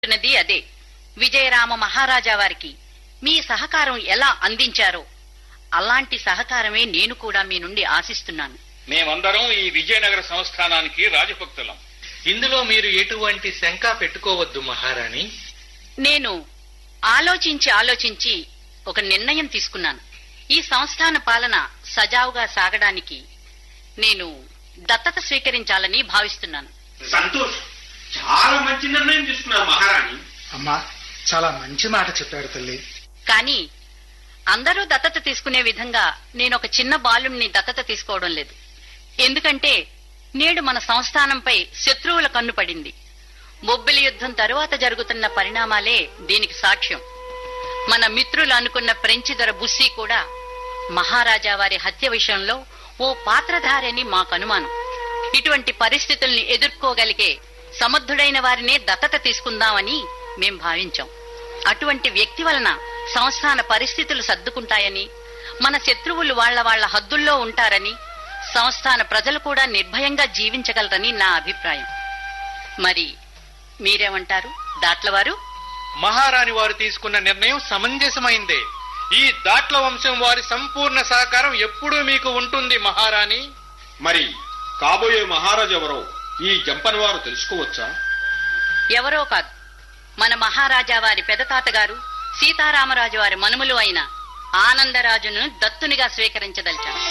చెప్తున్నది అదే విజయరామ మహారాజా వారికి మీ సహకారం ఎలా అందించారో అలాంటి సహకారమే నేను కూడా మీ నుండి ఆశిస్తున్నాను మేమందరం ఈ విజయనగర సంస్థానానికి రాజభక్తులం ఇందులో మీరు ఎటువంటి శంక పెట్టుకోవద్దు మహారాణి నేను ఆలోచించి ఆలోచించి ఒక నిర్ణయం తీసుకున్నాను ఈ సంస్థాన పాలన సజావుగా సాగడానికి నేను దత్తత స్వీకరించాలని భావిస్తున్నాను సంతోష్ చాలా మంచి నిర్ణయం తీసుకున్నారు మహారాణి అమ్మా చాలా మంచి మాట చెప్పారు తల్లి కానీ అందరూ దత్తత తీసుకునే విధంగా నేను ఒక చిన్న బాలుణ్ణి దత్తత తీసుకోవడం లేదు ఎందుకంటే నేడు మన సంస్థానంపై శత్రువుల కన్ను పడింది బొబ్బిలి యుద్ధం తరువాత జరుగుతున్న పరిణామాలే దీనికి సాక్ష్యం మన మిత్రులు అనుకున్న ఫ్రెంచి దొర బుస్సీ కూడా మహారాజా వారి హత్య విషయంలో ఓ పాత్రధారని మాకు అనుమానం ఇటువంటి పరిస్థితుల్ని ఎదుర్కోగలిగే సమర్థుడైన వారినే దత్తత తీసుకుందామని మేం భావించాం అటువంటి వ్యక్తి వలన సంస్థాన పరిస్థితులు సర్దుకుంటాయని మన శత్రువులు వాళ్ల వాళ్ల హద్దుల్లో ఉంటారని సంస్థాన ప్రజలు కూడా నిర్భయంగా జీవించగలరని నా అభిప్రాయం మరి మీరేమంటారు దాట్లవారు మహారాణి వారు తీసుకున్న నిర్ణయం సమంజసమైందే ఈ దాట్ల వంశం వారి సంపూర్ణ సహకారం ఎప్పుడూ మీకు ఉంటుంది మహారాణి మరి కాబోయే మహారాజు ఎవరో ఈ జంపని వారు తెలుసుకోవచ్చా ఎవరో కాదు మన మహారాజా వారి పెదతాతగారు సీతారామరాజు వారి మనుమలు అయిన ఆనందరాజును దత్తునిగా స్వీకరించదలిచాను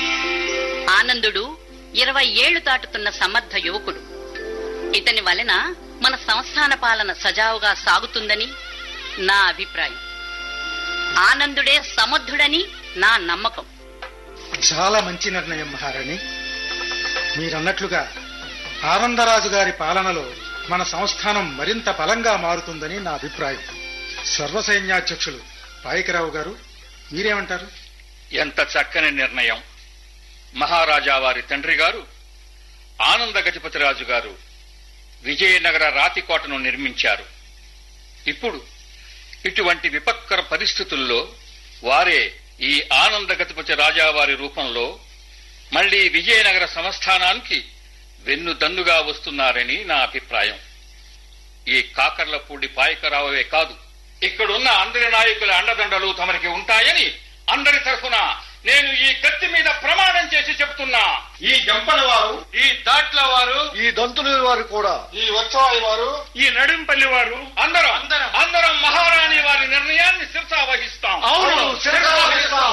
ఆనందుడు ఇరవై ఏళ్లు దాటుతున్న సమర్థ యువకుడు ఇతని వలన మన సంస్థాన పాలన సజావుగా సాగుతుందని నా అభిప్రాయం ఆనందుడే సమర్థుడని నా నమ్మకం చాలా మంచి నిర్ణయం మహారాణి మీరన్నట్లుగా ఆనందరాజు గారి పాలనలో మన సంస్థానం మరింత బలంగా మారుతుందని నా అభిప్రాయం సర్వసైన్యాధ్యక్షులు పాయకరావు గారు మీరేమంటారు ఎంత చక్కని నిర్ణయం మహారాజా వారి తండ్రి గారు ఆనంద గజపతిరాజు గారు విజయనగర రాతికోటను నిర్మించారు ఇప్పుడు ఇటువంటి విపత్కర పరిస్థితుల్లో వారే ఈ ఆనంద గజపతి రాజావారి రూపంలో మళ్లీ విజయనగర సంస్థానానికి వెన్నుదన్నుగా వస్తున్నారని నా అభిప్రాయం ఈ కాకర్లపూడి పాయకరావే కాదు ఇక్కడున్న అందరి నాయకుల అండదండలు తమరికి ఉంటాయని అందరి తరఫున నేను ఈ కత్తి మీద ప్రమాణం చేసి చెప్తున్నా ఈ జంపని వారు ఈ దాట్ల వారు ఈ దంతులు వారు కూడా ఈ వచ్చవాయి వారు ఈ నడింపల్లి వారు అందరం అందరం మహారాణి వారి నిర్ణయాన్ని శిరసా వహిస్తాం అవును శిరసా వహిస్తాం.